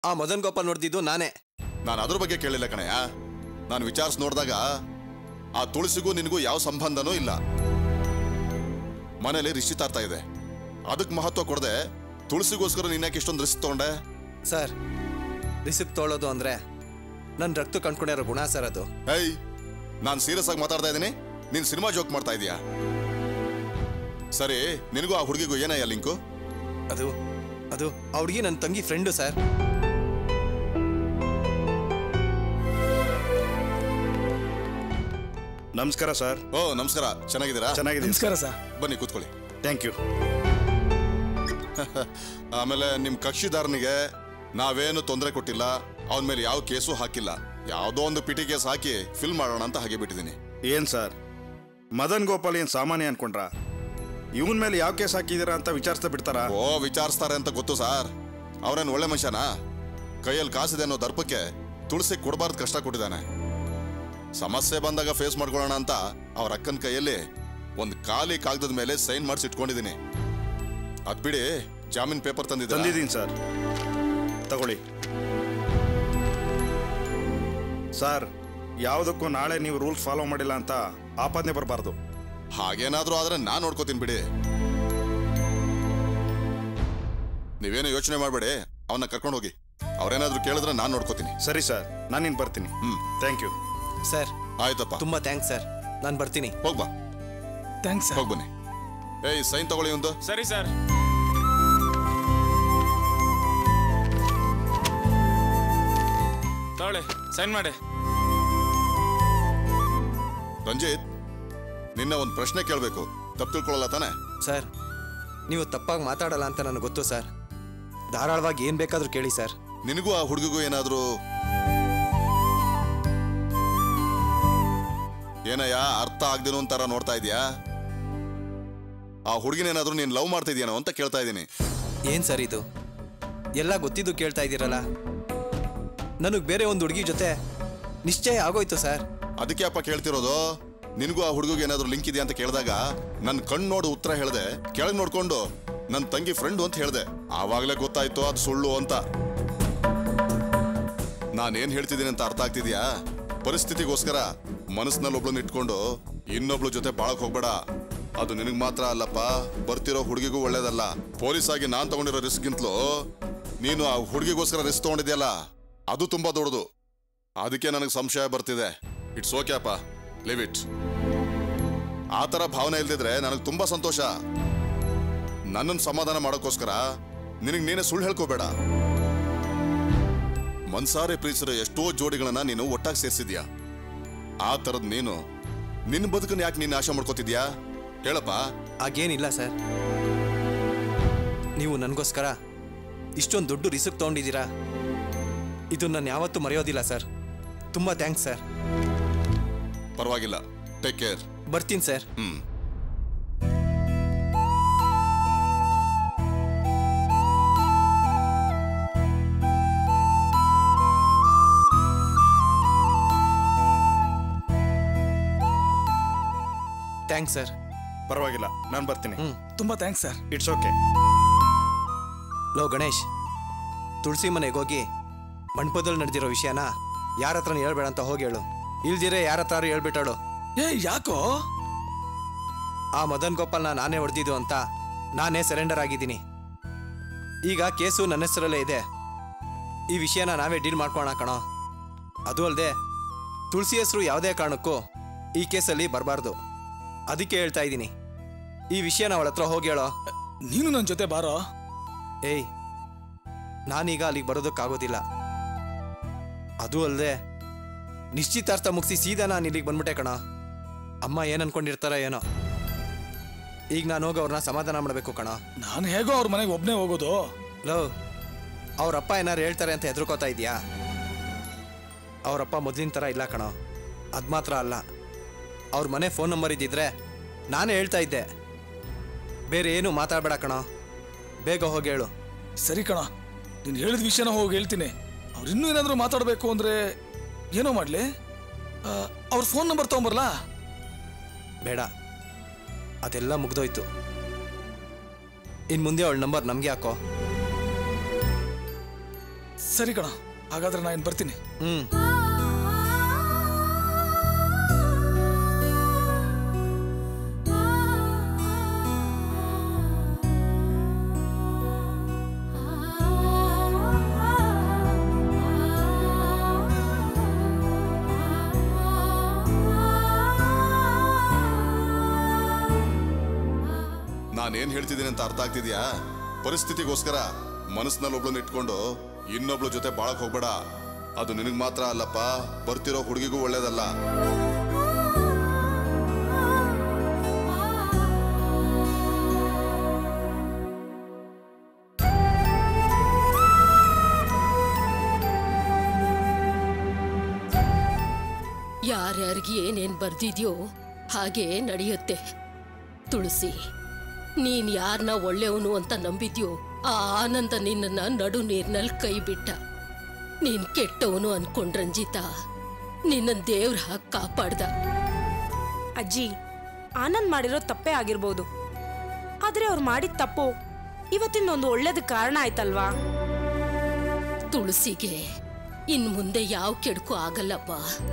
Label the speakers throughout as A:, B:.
A: ಆ ಮದನ್ ಗೋಪಾಲ್ ನೋಡ್ದಿದ್ದು ನಾನೇ
B: ನಾನು ಅದ್ರ ಬಗ್ಗೆ ಕೇಳಿಲ್ಲ ಕಣಯ್ಯ ನಾನು ವಿಚಾರಿಸಿ ನೋಡಿದಾಗ ಆ ತುಳಸಿಗೂ ನಿನಗೂ ಯಾವ ಸಂಬಂಧನೂ ಇಲ್ಲ ಮನೇಲಿ ನಿಶ್ಚಿತಾರ್ಥ ಇದೆ ಅದಕ್ಕೆ ಮಹತ್ವ ಕೊಡದೆ ತುಳಸಿಗೋಸ್ಕರ ನೀನ್ ಯಾಕೆ ಇಷ್ಟೊಂದು ರಿಸ್ಕ್ ತಗೊಂಡೆ
A: ಸರ್ ರಿಸಿಪ್ಟ್ ತೊಗೊಳೋದು ಅಂದ್ರೆ ನನ್ನ ರಕ್ತ ಕಂಡ್ಕೊಂಡಿರೋ ಗುಣ ಸರ್ ಅದು
B: ಏಯ್ ನಾನು ಸೀರಿಯಸ್ ಆಗಿ ಮಾತಾಡ್ತಾ ಇದ್ದೀನಿ ನೀನ್ ಸಿನಿಮಾ ಜೋಕ್ ಮಾಡ್ತಾ ಇದೀಯಾ ಸರಿ ನಿನಗೂ ಆ ಹುಡುಗಿಗೂ ಏನಯ್ಯ ಲಿಂಕು
A: ಅದು ಅದು ಆ ಹುಡುಗಿ ನನ್ನ ತಂಗಿ ಫ್ರೆಂಡು ಸರ್
C: ನಮಸ್ಕಾರ ಸರ್
B: ಓ ನಮಸ್ಕಾರ ಚೆನ್ನಾಗಿದ್ದೀರಾ
C: ಚೆನ್ನಾಗಿದೆ
D: ನಮಸ್ಕಾರ ಸರ್
B: ಬನ್ನಿ ಕೂತ್ಕೊಳ್ಳಿ
C: ಥ್ಯಾಂಕ್ ಯು
B: ಆಮೇಲೆ ನಿಮ್ ಕಕ್ಷಿದಾರನಿಗೆ ನಾವೇನು ತೊಂದರೆ ಕೊಟ್ಟಿಲ್ಲ ಅವನ ಮೇಲೆ ಯಾವ ಕೇಸು ಹಾಕಿಲ್ಲ ಯಾವುದೋ ಒಂದು ಪಿಟಿ ಕೇಸ್ ಹಾಕಿ ಫಿಲ್ ಮಾಡೋಣ ಅಂತ ಹಾಗೆ ಬಿಟ್ಟಿದ್ದೀನಿ
C: ಏನ್ ಸರ್ ಮದನ್ ಗೋಪಾಲ್ ಏನ್ ಸಾಮಾನ್ಯ ಅನ್ಕೊಂಡ್ರ ಇವನ್ ಮೇಲೆ ಯಾವ ಕೇಸ್ ಹಾಕಿದೀರಾ ಅಂತ ವಿಚಾರಿಸ್ತಾ ಬಿಡ್ತಾರಾ
B: ಓ ವಿಚಾರಿಸ್ತಾರೆ ಅಂತ ಗೊತ್ತು ಸರ್ ಅವ್ರೇನ್ ಒಳ್ಳೆ ಮನುಷ್ಯನಾ ಕೈಯಲ್ಲಿ ಕಾಸಿದೆ ಅನ್ನೋ ದರ್ಪಕ್ಕೆ ತುಳಸಿ ಕೊಡಬಾರ್ದು ಕಷ್ಟ ಕೊಟ್ಟಿದ್ದಾನೆ ಸಮಸ್ಯೆ ಬಂದಾಗ ಫೇಸ್ ಮಾಡ್ಕೊಳ್ಳೋಣ ಅಂತ ಅವ್ರ ಅಕ್ಕನ ಕೈಯಲ್ಲಿ ಒಂದು ಖಾಲಿ ಕಾಗದದ ಮೇಲೆ ಸೈನ್ ಮಾಡಿಸಿ ಇಟ್ಕೊಂಡಿದ್ದೀನಿ ಅದ್ ಬಿಡಿ ಜಾಮೀನ್ ಪೇಪರ್ ತಂದಿದ್ದ
C: ತಂದಿದ್ದೀನಿ ಸರ್ ತಗೊಳ್ಳಿ ಸರ್ ಯಾವುದಕ್ಕೂ ನಾಳೆ ನೀವು ರೂಲ್ಸ್ ಫಾಲೋ ಮಾಡಿಲ್ಲ ಅಂತ ಆಪಾದನೆ ಬರಬಾರ್ದು
B: ಹಾಗೇನಾದ್ರೂ ಆದ್ರೆ ನಾನ್ ನೋಡ್ಕೋತೀನಿ ಬಿಡಿ ನೀವೇನು ಯೋಚನೆ ಮಾಡಬೇಡಿ ಅವನ್ನ ಕರ್ಕೊಂಡು ಹೋಗಿ ಅವ್ರೇನಾದ್ರೂ ಕೇಳಿದ್ರೆ ನಾನ್ ನೋಡ್ಕೋತೀನಿ
C: ಸರಿ ಸರ್ ನಾನಿನ್ ಬರ್ತೀನಿ
B: ಹ್ಮ್
C: ಥ್ಯಾಂಕ್ ಯು
A: ಸರ್
B: ಆಯ್ತಪ್ಪ
A: ತುಂಬಾ ಥ್ಯಾಂಕ್ಸ್ ಸರ್ ನಾನು ಬರ್ತೀನಿ
B: ಹೋಗ್ಬಾ
D: ಥ್ಯಾಂಕ್ಸ್ ಸರ್
B: ಹೋಗ್ ಬನ್ನಿ ಏಯ್ ಸೈನ್ ತಗೊಳ್ಳಿ ಒಂದು
E: ಸರಿ ಸರ್ ತಗೊಳ್ಳಿ ಸೈನ್ ಮಾಡಿ
B: ರಂಜಿತ್ ನಿನ್ನ ಒಂದು ಪ್ರಶ್ನೆ ಕೇಳಬೇಕು ತಪ್ಪು ತಿಳ್ಕೊಳ್ಳಲ್ಲ ತಾನೆ
A: ಸರ್ ನೀವು ತಪ್ಪಾಗಿ ಮಾತಾಡಲ್ಲ ಅಂತ ನನಗೆ ಗೊತ್ತು ಸರ್ ಧಾರಾಳವಾಗಿ ಏನು ಬೇಕಾದರೂ ಕೇಳಿ ಸರ್
B: ನಿನಗೂ ಆ ಹುಡುಗಿಗೂ ಏನಾದ್ರೂ ಏನಯ್ಯ ಅರ್ಥ ಆಗ್ದೇನೋ ಒಂಥರ ನೋಡ್ತಾ ಇದೀಯಾ ಆ ಹುಡುಗಿನೇನಾದ್ರೂ ನೀನ್ ಲವ್ ಮಾಡ್ತಿದ್ಯಾನೋ ಅಂತ ಕೇಳ್ತಾ ಇದ್ದೀನಿ
A: ಏನು ಸರ್ ಇದು ಎಲ್ಲ ಗೊತ್ತಿದ್ದು ಕೇಳ್ತಾ ಇದ್ದೀರಲ್ಲ ನನಗೆ ಬೇರೆ ಒಂದು ಹುಡುಗಿ ಜೊತೆ ನಿಶ್ಚಯ ಆಗೋಯ್ತು ಸರ್
B: ಅದಕ್ಕೆ ಅಪ್ಪ ಕೇಳ್ತಿರೋದು ನಿನಗೂ ಆ ಹುಡುಗಿಗೆ ಏನಾದ್ರೂ ಲಿಂಕ್ ಇದೆಯಾ ಅಂತ ಕೇಳಿದಾಗ ನನ್ನ ಕಣ್ಣು ನೋಡು ಉತ್ತರ ಹೇಳ್ದೆ ಕೆಳಗೆ ನೋಡ್ಕೊಂಡು ನನ್ನ ತಂಗಿ ಫ್ರೆಂಡು ಅಂತ ಹೇಳ್ದೆ ಆವಾಗಲೇ ಗೊತ್ತಾಯ್ತು ಅದು ಸುಳ್ಳು ಅಂತ ನಾನೇನ್ ಹೇಳ್ತಿದ್ದೀನಿ ಅಂತ ಅರ್ಥ ಆಗ್ತಿದ್ಯಾ ಪರಿಸ್ಥಿತಿಗೋಸ್ಕರ ಮನಸ್ಸಿನಲ್ಲಿ ಒಬ್ಳನ್ನ ಇಟ್ಕೊಂಡು ಇನ್ನೊಬ್ಳು ಜೊತೆ ಬಾಳಕ್ ಹೋಗ್ಬೇಡ ಅದು ನಿನಗ್ ಮಾತ್ರ ಅಲ್ಲಪ್ಪ ಬರ್ತಿರೋ ಹುಡುಗಿಗೂ ಒಳ್ಳೇದಲ್ಲ ಪೊಲೀಸ್ ಆಗಿ ನಾನ್ ತಗೊಂಡಿರೋ ರಿಸ್ಕ್ಗಿಂತಲೂ ನೀನು ಆ ಹುಡುಗಿಗೋಸ್ಕರ ರಿಸ್ಕ್ ತಗೊಂಡಿದ್ಯಲ್ಲ ಅದು ತುಂಬಾ ದೊಡ್ಡದು ಅದಕ್ಕೆ ನನಗೆ ಸಂಶಯ ಬರ್ತಿದೆ ಇಟ್ಸ್ ಓಕೆ ಅಪ್ಪ ಲಿವ್ ಇಟ್ ಆ ಥರ ಭಾವನೆ ಇಲ್ದಿದ್ರೆ ನನಗೆ ತುಂಬಾ ಸಂತೋಷ ನನ್ನನ್ನು ಸಮಾಧಾನ ಮಾಡೋಕ್ಕೋಸ್ಕರ ನಿನಗೆ ನೀನೇ ಸುಳ್ಳು ಹೇಳ್ಕೋಬೇಡ ಮನ್ಸಾರೆ ಪ್ರೀತಿಸಿರೋ ಎಷ್ಟೋ ಜೋಡಿಗಳನ್ನ ನೀನು ಒಟ್ಟಾಗಿ ಸೇರಿಸಿದ್ಯಾ ಆ ಥರದ್ ನೀನು ನಿನ್ನ ಬದುಕನ್ನ ಯಾಕೆ ನೀನು ಆಶೆ ಮಾಡ್ಕೋತಿದ್ಯಾ ಹೇಳಪ್ಪ
A: ಹಾಗೇನಿಲ್ಲ ಸರ್ ನೀವು ನನಗೋಸ್ಕರ ಇಷ್ಟೊಂದು ದೊಡ್ಡ ರಿಸ್ಕ್ ತೊಗೊಂಡಿದ್ದೀರಾ ಇದು ನಾನು ಯಾವತ್ತೂ ಮರೆಯೋದಿಲ್ಲ ಸರ್ ತುಂಬ ಥ್ಯಾಂಕ್ಸ್ ಸರ್
B: ಪರವಾಗಿಲ್ಲ ಟೇಕ್ ಕೇರ್
A: ಬರ್ತೀನಿ ಸರ್
B: ಹ್ಮ್
A: ಥ್ಯಾಂಕ್ಸ್ ಸರ್
C: ಪರವಾಗಿಲ್ಲ ನಾನು ಬರ್ತೀನಿ
A: ಹ್ಮ್.
D: ತುಂಬಾ ಥ್ಯಾಂಕ್ಸ್ ಸರ್
C: ಇಟ್ಸ್ ಓಕೆ
A: ಲೋ ಗಣೇಶ್ ತುಳಸಿ ಮನೆಗೆ ಹೋಗಿ ಮಂಟಪದಲ್ಲಿ ನಡೆದಿರೋ ವಿಷಯನ ಯಾರ ಹತ್ರನೂ ಹೇಳ್ಬೇಡ ಅಂತ ಹೋಗಿ ಹೇಳು ಇಲ್ದಿರೆ ಯಾರ ಹತ್ರ ಹೇಳ್ಬಿಟ್ಟಾಳು
D: ಏ ಯಾಕೋ
A: ಆ ಮದನ್ ಗೋಪಾಲ್ನ ನಾನೇ ಹೊಡೆದಿದ್ದು ಅಂತ ನಾನೇ ಸರೆಂಡರ್ ಆಗಿದ್ದೀನಿ ಈಗ ಕೇಸು ನನ್ನ ಹೆಸರಲ್ಲೇ ಇದೆ ಈ ವಿಷಯನ ನಾವೇ ಡೀಲ್ ಮಾಡ್ಕೋಣ ಕಣೋ ಅದು ಅಲ್ಲದೆ ತುಳಸಿ ಹೆಸರು ಯಾವುದೇ ಕಾರಣಕ್ಕೂ ಈ ಕೇಸಲ್ಲಿ ಬರಬಾರ್ದು ಅದಕ್ಕೆ ಹೇಳ್ತಾ ಇದ್ದೀನಿ ಈ ವಿಷಯನ ಅವಳ ಹತ್ರ ಹೋಗಿ ಹೇಳೋ
D: ನೀನು ನನ್ನ ಜೊತೆ ಬಾರೋ
A: ಏಯ್ ನಾನೀಗ ಅಲ್ಲಿಗೆ ಬರೋದಕ್ಕಾಗೋದಿಲ್ಲ ಅದು ಅಲ್ಲದೆ ನಿಶ್ಚಿತಾರ್ಥ ಮುಗಿಸಿ ಸೀದಾ ನಾನು ಇಲ್ಲಿಗೆ ಬಂದ್ಬಿಟ್ಟೆ ಕಣ ಅಮ್ಮ ಏನು ಅನ್ಕೊಂಡಿರ್ತಾರ ಏನೋ ಈಗ ನಾನು ಹೋಗಿ ಅವ್ರನ್ನ ಸಮಾಧಾನ ಮಾಡಬೇಕು ಕಣ
D: ನಾನು ಹೇಗೋ ಅವ್ರ ಮನೆಗೆ ಒಬ್ಬನೇ ಹೋಗೋದು
A: ಲೋ ಅವ್ರಪ್ಪ ಏನಾರು ಹೇಳ್ತಾರೆ ಅಂತ ಹೆದರ್ಕೋತಾ ಇದೆಯಾ ಅವರಪ್ಪ ಮೊದಲಿನ ಥರ ಇಲ್ಲ ಕಣೋ ಅದು ಮಾತ್ರ ಅಲ್ಲ ಅವ್ರ ಮನೆ ಫೋನ್ ನಂಬರ್ ಇದ್ದಿದ್ರೆ ನಾನೇ ಹೇಳ್ತಾ ಇದ್ದೆ ಬೇರೆ ಏನು ಮಾತಾಡಬೇಡ ಕಣೋ ಬೇಗ ಹೋಗಿ ಹೇಳು
D: ಸರಿ ಕಣ ನೀನು ಹೇಳಿದ ವಿಷಯನ ಹೋಗಿ ಹೇಳ್ತೀನಿ ಅವ್ರು ಇನ್ನೂ ಏನಾದರೂ ಮಾತಾಡಬೇಕು ಅಂದ್ರೆ ಏನೋ ಮಾಡಲಿ ಅವ್ರ ಫೋನ್ ನಂಬರ್ ತೊಗೊಂಬರ್ಲಾ
A: ಬೇಡ ಅದೆಲ್ಲ ಮುಗ್ದೋಯ್ತು ಇನ್ನು ಮುಂದೆ ಅವಳ ನಂಬರ್ ನಮಗೆ ಹಾಕೋ
D: ಸರಿ ಕಣ ಹಾಗಾದ್ರೆ ನಾನು ಬರ್ತೀನಿ
A: ಹ್ಮ್
B: ನಾನೇನ್ ಹೇಳ್ತಿದ್ದೀನಿ ಅಂತ ಅರ್ಥ ಆಗ್ತಿದ್ಯಾ ಪರಿಸ್ಥಿತಿಗೋಸ್ಕರ ಮನಸ್ಸಿನಲ್ಲಿ ಒಬ್ಳನ್ನ ಇಟ್ಕೊಂಡು ಇನ್ನೊಬ್ಳ ಜೊತೆ ಬಾಳಕ್ ಹೋಗ್ಬೇಡ ಅದು ನಿನಗ್ ಮಾತ್ರ ಅಲ್ಲಪ್ಪ ಬರ್ತಿರೋ ಹುಡುಗಿಗೂ ಒಳ್ಳೇದಲ್ಲ
E: ಯಾರ್ಯಾರಿಗೆ ಏನೇನ್ ಬರ್ದಿದ್ಯೋ ಹಾಗೆ ನಡೆಯುತ್ತೆ ತುಳಸಿ ನೀನ್ ಯಾರನ್ನ ಒಳ್ಳೆಯವನು ಅಂತ ನಂಬಿದ್ಯೋ ಆ ಆನಂದ ನಿನ್ನನ್ನ ನಡು ನೀರ್ನಲ್ಲಿ ಕೈ ಬಿಟ್ಟ ನೀನ್ ಕೆಟ್ಟವನು ಅನ್ಕೊಂಡ್ ರಂಜಿತಾ ನಿನ್ನ ದೇವ್ರ ಹಾಕಿ ಕಾಪಾಡ್ದ
F: ಅಜ್ಜಿ ಆನಂದ್ ಮಾಡಿರೋ ತಪ್ಪೇ ಆಗಿರ್ಬೋದು ಆದ್ರೆ ಅವ್ರು ಮಾಡಿದ ತಪ್ಪು ಇವತ್ತಿನ ಒಂದು ಒಳ್ಳೇದ ಕಾರಣ ಆಯ್ತಲ್ವಾ
E: ತುಳಸಿಗೆ ಇನ್ ಮುಂದೆ ಯಾವ ಕೆಡ್ಕು ಆಗಲ್ಲಪ್ಪ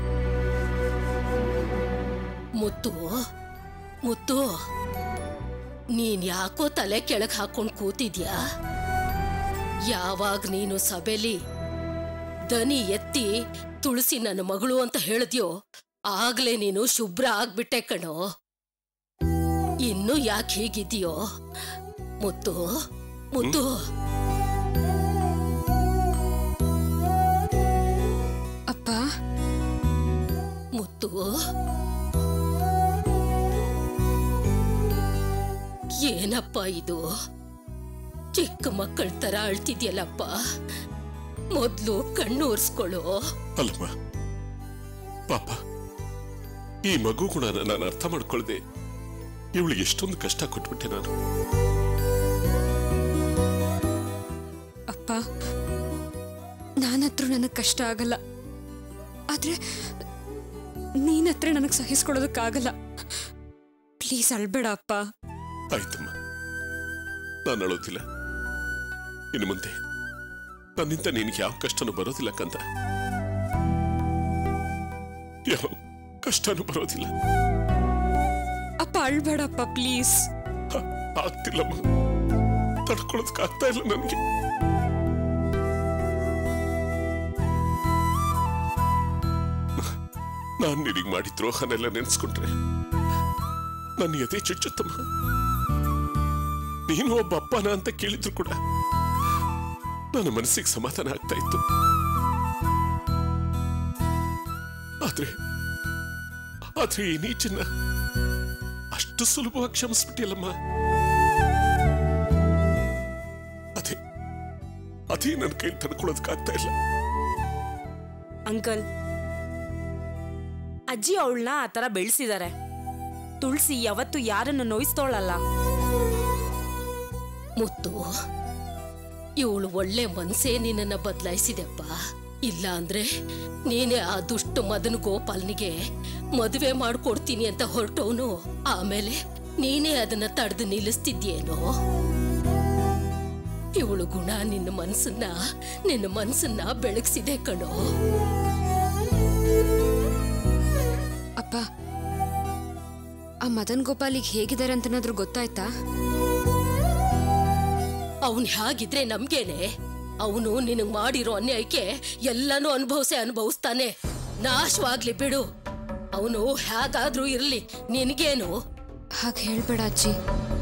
E: ಮುತ್ತು ಮುತ್ತು ನೀನ್ ಯಾಕೋ ತಲೆ ಕೆಳಗ್ ಹಾಕೊಂಡ್ ಕೂತಿದ್ಯಾ ಯಾವಾಗ ನೀನು ಸಭೆಲಿ ದನಿ ಎತ್ತಿ ತುಳಸಿ ನನ್ನ ಮಗಳು ಅಂತ ಹೇಳಿದ್ಯೋ ಆಗ್ಲೇ ನೀನು ಶುಭ್ರ ಆಗ್ಬಿಟ್ಟೆ ಕಣೋ ಇನ್ನು ಯಾಕೆ ಹೀಗಿದ್ಯೋ ಮುತ್ತು ಮುತ್ತು
G: ಅಪ್ಪ
E: ಮುತ್ತು ಏನಪ್ಪ ಇದು ಚಿಕ್ಕ ಮಕ್ಕಳ ತರ ಅಳ್ತಿದ್ಯಲ್ಲಪ್ಪ ಮೊದ್ಲು ಕಣ್ಣು ಒರ್ಸ್ಕೊಳ್ಳೋ
H: ಅಲ್ಲಮ್ಮ ಪಾಪ ಈ ಮಗು ಕೂಡ ನಾನು ಅರ್ಥ ಮಾಡ್ಕೊಳ್ದೆ ಇವಳಿಗೆ ಎಷ್ಟೊಂದು ಕಷ್ಟ ಕೊಟ್ಬಿಟ್ಟೆ ನಾನು
G: ಅಪ್ಪ ನಾನತ್ರ ನನಗೆ ಕಷ್ಟ ಆಗಲ್ಲ ಆದ್ರೆ ನೀನತ್ರ ನನಗೆ ಸಹಿಸ್ಕೊಳ್ಳೋದಕ್ಕಾಗಲ್ಲ ಪ್ಲೀಸ್ ಅಳ್ಬೇಡ ಅಪ್ಪ
H: ಆಯ್ತಮ್ಮ ನಾನು ಅಳೋದಿಲ್ಲ ಇನ್ನು ಮುಂದೆ ನನ್ನಿಂದ ನಿನಗೆ ಯಾವ ಕಷ್ಟನೂ ಬರೋದಿಲ್ಲ ಕಂದ ಯಾವ ಕಷ್ಟನೂ ಬರೋದಿಲ್ಲ
G: ಅಪ್ಪ ಅಳ್ಬೇಡಪ್ಪ ಪ್ಲೀಸ್
H: ಹ, ಆಗ್ತಿಲ್ಲಮ್ಮ ತಡ್ಕೊಳ್ಳೋದಕ್ಕಾಗ್ತಾ ಇಲ್ಲ ನನಗೆ ನಾನು ನಿನಗೆ ಮಾಡಿದ ದ್ರೋಹನೆಲ್ಲ ನೆನೆಸ್ಕೊಂಡ್ರೆ ನನ್ನ ಎದೆ ಚುಚ್ಚುತ್ತಮ್ಮ ನೀನು ಒಬ್ಬ ಅಪ್ಪನ ಅಂತ ಕೇಳಿದ್ರು ಕೂಡ ನನ್ನ ಮನಸ್ಸಿಗೆ ಸಮಾಧಾನ ಆಗ್ತಾ ಇತ್ತು ಆದ್ರೆ ಆದ್ರೆ ಈ ನೀಚನ್ನ ಅಷ್ಟು ಸುಲಭವಾಗಿ ಕ್ಷಮಿಸ್ಬಿಟ್ಟಿಲ್ಲಮ್ಮ ಅದೇ ಅದೇ ನನ್ನ ಕೈ ತಡ್ಕೊಳ್ಳೋದಕ್ಕಾಗ್ತಾ ಇಲ್ಲ
F: ಅಂಕಲ್ ಅಜ್ಜಿ ಅವಳನ್ನ ಆ ಥರ ಬೆಳೆಸಿದ್ದಾರೆ ತುಳಸಿ ಯಾವತ್ತು ಯಾರನ್ನು ನೋಯಿಸ್ತೋಳಲ್ಲ
E: ಮುತ್ತು ಇವಳು ಒಳ್ಳೆ ಮನ್ಸೇ ನಿನ್ನನ್ನ ಬದಲಾಯಿಸಿದೆಪ್ಪ ಇಲ್ಲ ಅಂದ್ರೆ ನೀನೇ ಆ ದುಷ್ಟ ಮದನ್ ಗೋಪಾಲ್ನಿಗೆ ಮದುವೆ ಮಾಡ್ಕೊಡ್ತೀನಿ ಅಂತ ಹೊರಟವನು ಆಮೇಲೆ ನೀನೇ ಅದನ್ನ ತಡೆದು ನಿಲ್ಲಿಸ್ತಿದ್ಯೇನೋ ಇವಳು ಗುಣ ನಿನ್ನ ಮನ್ಸನ್ನ ನಿನ್ನ ಮನ್ಸನ್ನ ಬೆಳಗ್ಸಿದೆ ಕಣೋ
G: ಅಪ್ಪ ಆ ಮದನ್ ಗೋಪಾಲಿಗೆ ಹೇಗಿದ್ದಾರೆ ಅಂತನಾದ್ರೂ ಗೊತ್ತಾಯ್ತಾ
E: ಅವನ್ ಹೇಗಿದ್ರೆ ನಮ್ಗೇನೆ ಅವನು ನಿನಗ್ ಮಾಡಿರೋ ಅನ್ಯಾಯಕ್ಕೆ ಎಲ್ಲನೂ ಅನುಭವಿಸೇ ಅನುಭವಿಸ್ತಾನೆ ನಾಶವಾಗ್ಲಿ ಬಿಡು ಅವನು ಹೇಗಾದ್ರೂ ಇರ್ಲಿ ನಿನಗೇನು
G: ಹಾಗೆ ಹೇಳ್ಬೇಡ ಅಜ್ಜಿ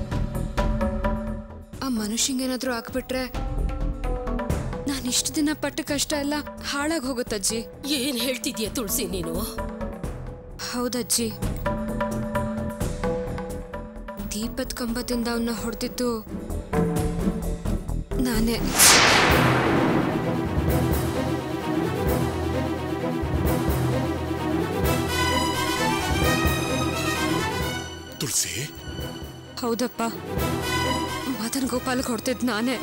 G: ಆ ಮನುಷ್ಯಂಗೇನಾದ್ರೂ ಆಗ್ಬಿಟ್ರೆ ನಾನು ಇಷ್ಟು ದಿನ ಪಟ್ಟ ಕಷ್ಟ ಎಲ್ಲ ಹಾಳಾಗಿ ಹೋಗುತ್ತಜ್ಜಿ
E: ಏನ್ ಹೇಳ್ತಿದ್ಯ ತುಳಸಿ ನೀನು
G: ಹೌದಜ್ಜಿ ದೀಪದ ಕಂಬದಿಂದ ಅವನ್ನ ಹೊಡೆದಿದ್ದು ನಾನೇ
H: ತುಳಸಿ
G: ಹೌದಪ್ಪ ಮದನ್ ಗೋಪಾಲ್ಗೆ ಹೊಡ್ತಿದ್ ನಾನೇ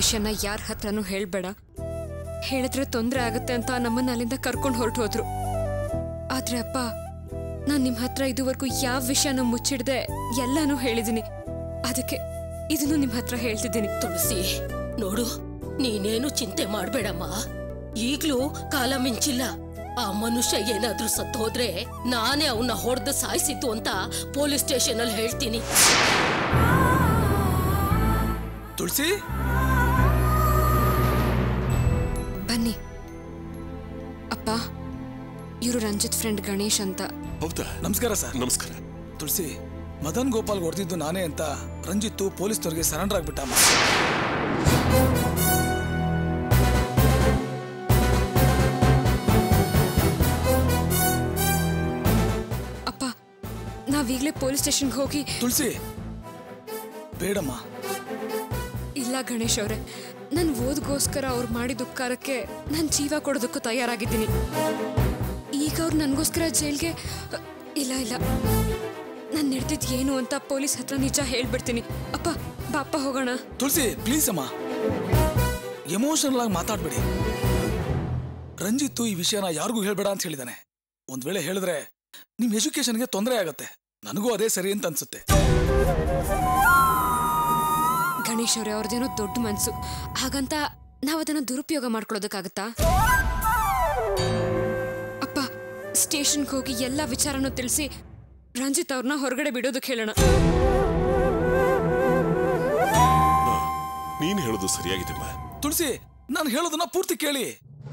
G: ವಿಷಯನ ಯಾರ ಹತ್ರನೂ ಹೇಳ್ಬೇಡ ಹೇಳಿದ್ರೆ ತೊಂದರೆ ಆಗುತ್ತೆ ಅಂತ ನಮ್ಮನ್ನ ಅಲ್ಲಿಂದ ಕರ್ಕೊಂಡು ಹೊರಟು ಹೋದ್ರು ಆದ್ರೆ ಅಪ್ಪ ನಾನು ನಿಮ್ಮ ಹತ್ರ ಇದುವರೆಗೂ ಯಾವ ವಿಷಯನೂ ಮುಚ್ಚಿಡ್ದೆ ಎಲ್ಲಾನು ಹೇಳಿದ್ದೀನಿ ಅದಕ್ಕೆ ಇದನ್ನು ನಿಮ್ಮ ಹತ್ರ ಹೇಳ್ತಿದ್ದೀನಿ
E: ತುಳಸಿ ನೋಡು ನೀನೇನು ಚಿಂತೆ ಮಾಡ್ಬೇಡಮ್ಮ ಈಗ್ಲೂ ಕಾಲ ಮಿಂಚಿಲ್ಲ ಆ ಮನುಷ್ಯ ಏನಾದ್ರೂ ಸತ್ತು ಹೋದ್ರೆ ನಾನೇ ಅವನ್ನ ಹೊಡೆದು ಸಾಯಿಸಿದ್ದು ಅಂತ ಪೊಲೀಸ್ ಸ್ಟೇಷನ್ ಅಲ್ಲಿ ಹೇಳ್ತೀನಿ
D: ತುಳಸಿ
G: ಬನ್ನಿ ಅಪ್ಪ ಇವರು ರಂಜಿತ್ ಫ್ರೆಂಡ್ ಗಣೇಶ್ ಅಂತ
H: ಹೌದಾ
D: ನಮಸ್ಕಾರ ಸರ್
H: ನಮಸ್ಕಾರ
D: ತುಳಸಿ ಮದನ್ ಗೋಪಾಲ್ ಹೊಡೆದಿದ್ದು ನಾನೇ ಅಂತ ರಂಜಿತ್ತು ಪೊಲೀಸ್ನವ್ರಿಗೆ ಸರೆಂಡರ್ ಆಗ್ಬಿಟ್ಟಮ್ಮ
G: ಅಪ್ಪ ನಾವೀಗಲೇ ಪೊಲೀಸ್ ಸ್ಟೇಷನ್ಗೆ ಹೋಗಿ
D: ತುಳಸಿ ಬೇಡಮ್ಮ
G: ಇಲ್ಲ ಗಣೇಶ್ ಅವರೇ ನನ್ನ ಓದ್ಗೋಸ್ಕರ ಅವ್ರು ಮಾಡಿದ ಉಪಕಾರಕ್ಕೆ ನಾನು ಜೀವ ಕೊಡೋದಕ್ಕೂ ತಯಾರಾಗಿದ್ದೀನಿ ಈಗ ಅವ್ರು ನನಗೋಸ್ಕರ ಜೈಲ್ಗೆ ಇಲ್ಲ ಇಲ್ಲ ನಾನು ನಡೆದಿದ್ದು ಏನು ಅಂತ ಪೊಲೀಸ್ ಹತ್ರ ನಿಜ ಹೇಳ್ಬಿಡ್ತೀನಿ ಅಪ್ಪ ಬಾಪ್ಪ ಹೋಗೋಣ
D: ತುಳಸಿ ಪ್ಲೀಸ್ ಅಮ್ಮ ಎಮೋಷನಲ್ ಆಗಿ ಮಾತಾಡ್ಬೇಡಿ ರಂಜಿತ್ತು ಈ ವಿಷಯನ ಯಾರಿಗೂ ಹೇಳ್ಬೇಡ ಅಂತ ಹೇಳಿದಾನೆ ಒಂದ್ ವೇಳೆ ಹೇಳಿದ್ರೆ ನಿಮ್ ಎಜುಕೇಶನ್ಗೆ ತೊಂದರೆ ಆಗತ್ತೆ ನನಗೂ ಅದೇ ಸರಿ ಅಂತ ಅನ್ಸುತ್ತೆ
G: ಗಣೇಶ್ ಅವರೇ ಅವ್ರದ್ದೇನೋ ದೊಡ್ಡ ಮನ್ಸು ಹಾಗಂತ ನಾವು ಅದನ್ನು ದುರುಪಯೋಗ ಮಾಡ್ಕೊಳ್ಳೋದಕ್ಕಾಗತ್ತಾ ಅಪ್ಪ ಸ್ಟೇಷನ್ಗೆ ಹೋಗಿ ಎಲ್ಲ ವಿಚಾರನೂ ತಿಳಿಸಿ ರಂಜಿತ್ ಅವ್ರನ್ನ ಹೊರಗಡೆ ಬಿಡೋದಕ್ಕೆ ಹೇಳೋಣ
H: ನೀನ್ ಹೇಳೋದು ಸರಿಯಾಗಿದೆಮ್ಮ
D: ತುಳಸಿ ನಾನು ಹೇಳೋದನ್ನ ಪೂರ್ತಿ ಕೇಳಿ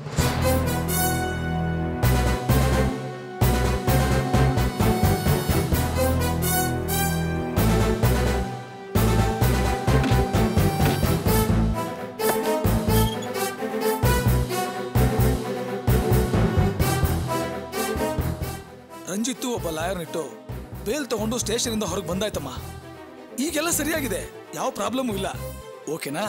D: ರಂಜಿತ್ತು ಒಬ್ಬ ಲಾಯರ್ನಿಟ್ಟು ಬೇಲ್ ತಗೊಂಡು ಸ್ಟೇಷನ್ ಇಂದ ಹೊರಗೆ ಬಂದಾಯ್ತಮ್ಮ ಈಗೆಲ್ಲ ಸರಿಯಾಗಿದೆ ಯಾವ ಪ್ರಾಬ್ಲಮೂ ಇಲ್ಲ ಓಕೆನಾ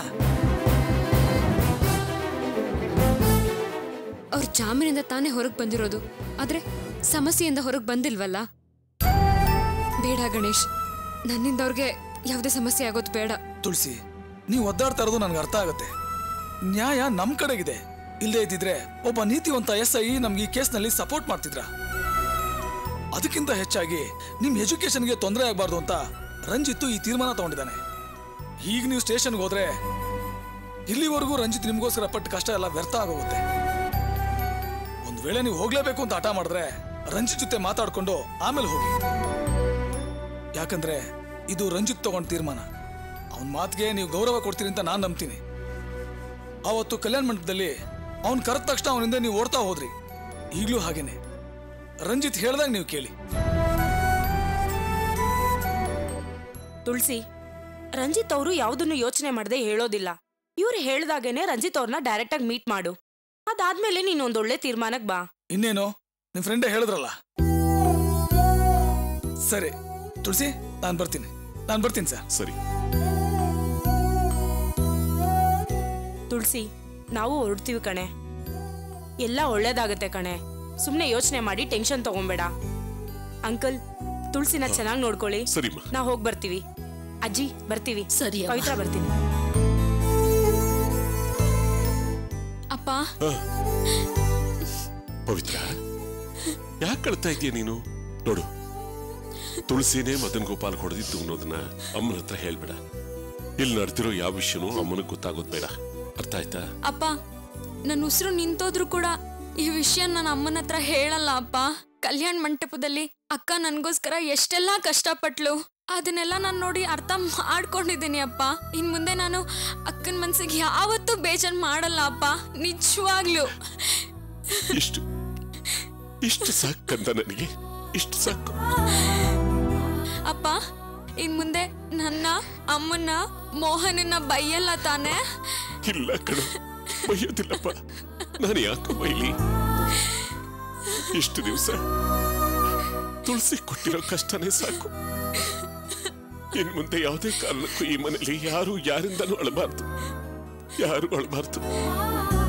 G: ಅವ್ರ ಜಾಮೀನಿಂದ ತಾನೇ ಹೊರಗೆ ಬಂದಿರೋದು ಆದ್ರೆ ಸಮಸ್ಯೆಯಿಂದ ಹೊರಗೆ ಬಂದಿಲ್ವಲ್ಲ ಬೇಡ ಗಣೇಶ್ ನನ್ನಿಂದ ಅವ್ರಿಗೆ ಯಾವುದೇ ಸಮಸ್ಯೆ ಆಗೋದು ಬೇಡ
D: ತುಳಸಿ ನೀವು ಒದ್ದಾಡ್ತಾ ಇರೋದು ನನಗೆ ಅರ್ಥ ಆಗುತ್ತೆ ನ್ಯಾಯ ನಮ್ ಕಡೆಗಿದೆ ಇಲ್ಲದೆ ಇದ್ದಿದ್ರೆ ಒಬ್ಬ ನೀತಿವಂತ ಎಸ್ ಐ ನಮ್ಗೆ ಈ ಕೇಸ್ನಲ್ಲಿ ಸಪೋರ್ಟ್ ಮಾಡ್ತಿದ್ರ ಅದಕ್ಕಿಂತ ಹೆಚ್ಚಾಗಿ ನಿಮ್ ಎಜುಕೇಶನ್ಗೆ ತೊಂದರೆ ಆಗಬಾರ್ದು ಅಂತ ರಂಜಿತ್ತು ಈ ತೀರ್ಮಾನ ತಗೊಂಡಿದ್ದಾನೆ ಈಗ ನೀವು ಸ್ಟೇಷನ್ಗೆ ಹೋದ್ರೆ ಇಲ್ಲಿವರೆಗೂ ರಂಜಿತ್ ನಿಮ್ಗೋಸ್ಕರ ಪಟ್ಟ ಕಷ್ಟ ಎಲ್ಲ ವ್ಯರ್ಥ ಆಗೋಗುತ್ತೆ ಒಂದ್ ವೇಳೆ ನೀವು ಹೋಗ್ಲೇಬೇಕು ಅಂತ ಹಠ ಮಾಡಿದ್ರೆ ರಂಜಿತ್ ಜೊತೆ ಮಾತಾಡ್ಕೊಂಡು ಆಮೇಲೆ ಹೋಗಿ ಯಾಕಂದ್ರೆ ಇದು ರಂಜಿತ್ ತಗೊಂಡ ತೀರ್ಮಾನ ಅವನ ಮಾತಿಗೆ ನೀವು ಗೌರವ ಕೊಡ್ತೀರಿ ಅಂತ ನಾನು ನಂಬ್ತೀನಿ ಅವತ್ತು ಕಲ್ಯಾಣ ಮಂಟಪದಲ್ಲಿ ಅವನ್ ಕರೆದ ತಕ್ಷಣ ಅವನಿಂದ ನೀವು ಓಡ್ತಾ ಹೋದ್ರಿ ಈಗಲೂ ಹಾಗೇನೆ ರಂಜಿತ್ ಹೇಳ್ದಾಗ ನೀವು ಕೇಳಿ
F: ತುಳಸಿ ರಂಜಿತ್ ಅವರು ಯಾವುದನ್ನು ಯೋಚನೆ ಮಾಡದೆ ಹೇಳೋದಿಲ್ಲ ಇವ್ರು ಹೇಳ್ದಾಗೇನೆ ರಂಜಿತ್ ಅವ್ರನ್ನ ಡೈರೆಕ್ಟ್ ಆಗಿ ಮೀಟ್ ಮಾಡು ಅದಾದ್ಮೇಲೆ ನೀನ್ ಒಂದೊಳ್ಳೆ ತೀರ್ಮಾನಕ್ ಬಾ
D: ಇನ್ನೇನು ನಿಮ್ ಫ್ರೆಂಡೇ ಹೇಳಿದ್ರಲ್ಲ ಸರಿ ತುಳಸಿ ನಾನು ಬರ್ತೀನಿ ನಾನು ಬರ್ತೀನಿ ಸರ್
H: ಸರಿ
F: ತುಳಸಿ ನಾವು ಹೊರಡ್ತೀವಿ ಕಣೆ ಎಲ್ಲ ಒಳ್ಳೇದಾಗತ್ತೆ ಕಣೆ ಸುಮ್ಮನೆ ಯೋಚನೆ ಮಾಡಿ ಟೆನ್ಷನ್ ತಗೊಂಬೇಡ ಅಂಕಲ್ ತುಳಸಿನ ಚೆನ್ನಾಗಿ ನೋಡ್ಕೊಳ್ಳಿ
H: ಸರಿಮ್ಮ
F: ನಾ ಹೋಗಿ ಬರ್ತೀವಿ ಅಜ್ಜಿ ಬರ್ತೀವಿ
E: ಸರಿ ಅಮ್ಮ.
F: ಪವಿತ್ರ ಬರ್ತೀನಿ
G: ಅಪ್ಪ
H: ಪವಿತ್ರ ಯಾಕೆ ಕಳ್ತಾ ಇದೀಯ ನೀನು ನೋಡು ತುಳಸಿನೇ ಮದನ್ ಗೋಪಾಲ್ ಹೊಡೆದಿದ್ದು ಅನ್ನೋದನ್ನ ಅಮ್ಮನ ಹತ್ರ ಹೇಳ್ಬೇಡ ಇಲ್ಲಿ ನಡೆದಿರೋ ಯಾವ ವಿಷಯನೂ ಅಮ್ಮನಿಗೆ ಗೊತ್ತಾಗೋದ್ ಬೇಡ ಅರ್ಥ ಆಯ್ತಾ
G: ಅಪ್ಪ ನನ್ನ ಉಸಿರು ನಿಂತೋದ್ರು ಕೂಡ ಈ ವಿಷಯ ನನ್ನ ಅಮ್ಮನ ಹತ್ರ ಹೇಳಲ್ಲ ಅಪ್ಪ ಕಲ್ಯಾಣ ಮಂಟಪದಲ್ಲಿ ಅಕ್ಕ ನನಗೋಸ್ಕರ ಎಷ್ಟೆಲ್ಲ ಕಷ್ಟಪಟ್ಲು ಅದನ್ನೆಲ್ಲ ನಾನು ನೋಡಿ ಅರ್ಥ ಮಾಡ್ಕೊಂಡಿದ್ದೀನಿ ಅಪ್ಪ ಇನ್ ಮುಂದೆ ನಾನು ಅಕ್ಕನ ಮನ್ಸಿಗೆ ಯಾವತ್ತೂ ಬೇಜಾರ್ ಮಾಡಲ್ಲ ಅಪ್ಪ ನಿಜವಾಗ್ಲು
H: ಇಷ್ಟು ಇಷ್ಟು ಸಾಕಂತ ನನಗೆ ಇಷ್ಟು ಸಾಕು
G: ಅಪ್ಪ ಇನ್ ಮುಂದೆ ನನ್ನ ಅಮ್ಮನ ಮೋಹನನ್ನ ಬೈಯಲ್ಲ ತಾನೇ
H: ಇಲ್ಲ ಕಣ ಬೈಯೋದಿಲ್ಲಪ್ಪ ನಾನು ಯಾಕೆ ಬೈಲಿ ಇಷ್ಟು ದಿವಸ ತುಳಸಿ ಕೊಟ್ಟಿರೋ ಕಷ್ಟನೇ ಸಾಕು ಇನ್ ಮುಂದೆ ಯಾವುದೇ ಕಾರಣಕ್ಕೂ ಈ ಮನೆಯಲ್ಲಿ ಯಾರು ಯಾರಿಂದನೂ ಅಳಬಾರ್ದು ಯಾರು ಅಳಬಾರ್ದು